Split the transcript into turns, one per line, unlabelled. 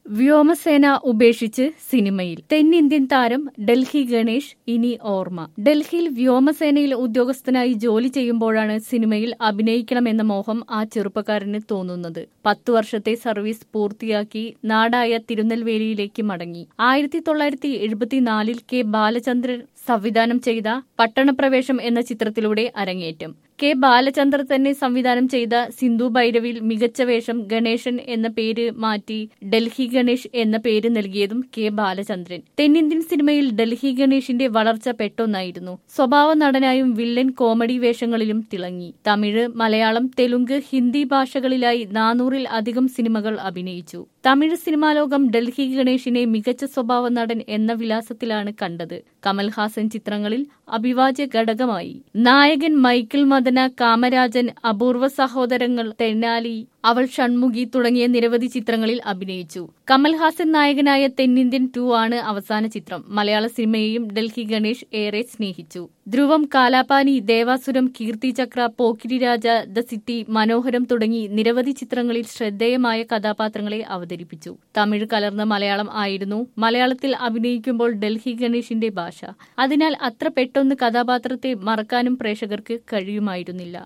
വ്യോമസേന ഉപേക്ഷിച്ച് സിനിമയിൽ തെന്നിന്ത്യൻ താരം ഡൽഹി ഗണേഷ് ഇനി ഓർമ്മ ഡൽഹിയിൽ വ്യോമസേനയിൽ ഉദ്യോഗസ്ഥനായി ജോലി ചെയ്യുമ്പോഴാണ് സിനിമയിൽ അഭിനയിക്കണമെന്ന മോഹം ആ ചെറുപ്പക്കാരന് തോന്നുന്നത് പത്തു വർഷത്തെ സർവീസ് പൂർത്തിയാക്കി നാടായ തിരുനെൽവേലിയിലേക്ക് മടങ്ങി ആയിരത്തി തൊള്ളായിരത്തി എഴുപത്തിനാലിൽ കെ ബാലചന്ദ്രൻ സംവിധാനം ചെയ്ത പട്ടണപ്രവേശം എന്ന ചിത്രത്തിലൂടെ അരങ്ങേറ്റം കെ ബാലചന്ദ്രൻ തന്നെ സംവിധാനം ചെയ്ത സിന്ധു ഭൈരവിൽ മികച്ച വേഷം ഗണേശൻ എന്ന പേര് മാറ്റി ഡൽഹി ഗണേഷ് എന്ന പേര് നൽകിയതും കെ ബാലചന്ദ്രൻ തെന്നിന്ത്യൻ സിനിമയിൽ ഡൽഹി ഗണേഷിന്റെ വളർച്ച പെട്ടൊന്നായിരുന്നു സ്വഭാവ നടനായും വില്ലൻ കോമഡി വേഷങ്ങളിലും തിളങ്ങി തമിഴ് മലയാളം തെലുങ്ക് ഹിന്ദി ഭാഷകളിലായി നാനൂറിൽ അധികം സിനിമകൾ അഭിനയിച്ചു തമിഴ് സിനിമാലോകം ഡൽഹി ഗണേഷിനെ മികച്ച സ്വഭാവ നടൻ എന്ന വിലാസത്തിലാണ് കണ്ടത് കമൽഹാസൻ ചിത്രങ്ങളിൽ അഭിവാജ്യ ഘടകമായി നായകൻ മൈക്കിൾ മദന കാമരാജൻ അപൂർവ സഹോദരങ്ങൾ തെന്നാലി അവൾ ഷൺമുഖി തുടങ്ങിയ നിരവധി ചിത്രങ്ങളിൽ അഭിനയിച്ചു കമൽഹാസൻ നായകനായ തെന്നിന്ത്യൻ ടു ആണ് അവസാന ചിത്രം മലയാള സിനിമയെയും ഡൽഹി ഗണേഷ് ഏറെ സ്നേഹിച്ചു Dhruvam Kalapani Devasuram Keerthichakra Pokkiri Raja the city മനോഹരം തുടങ്ങി നിരവധി ചിത്രങ്ങളിൽ ശ്രദ്ധേയമായ കഥാപാത്രങ്ങളെ അവതരിപ്പിച്ചു തമിഴ് കലർന്ന മലയാളം ആയിരുന്നു മലയാളത്തിൽ അഭിനയിക്കുമ്പോൾ ഡൽഹി ഗണേഷിന്റെ ഭാഷ അതിനാൽ അത്ര പെട്ടെന്ന് കഥാപാത്രത്തെ മറക്കാനും പ്രേക്ഷകർക്ക് കഴിയുമായിരുന്നില്ല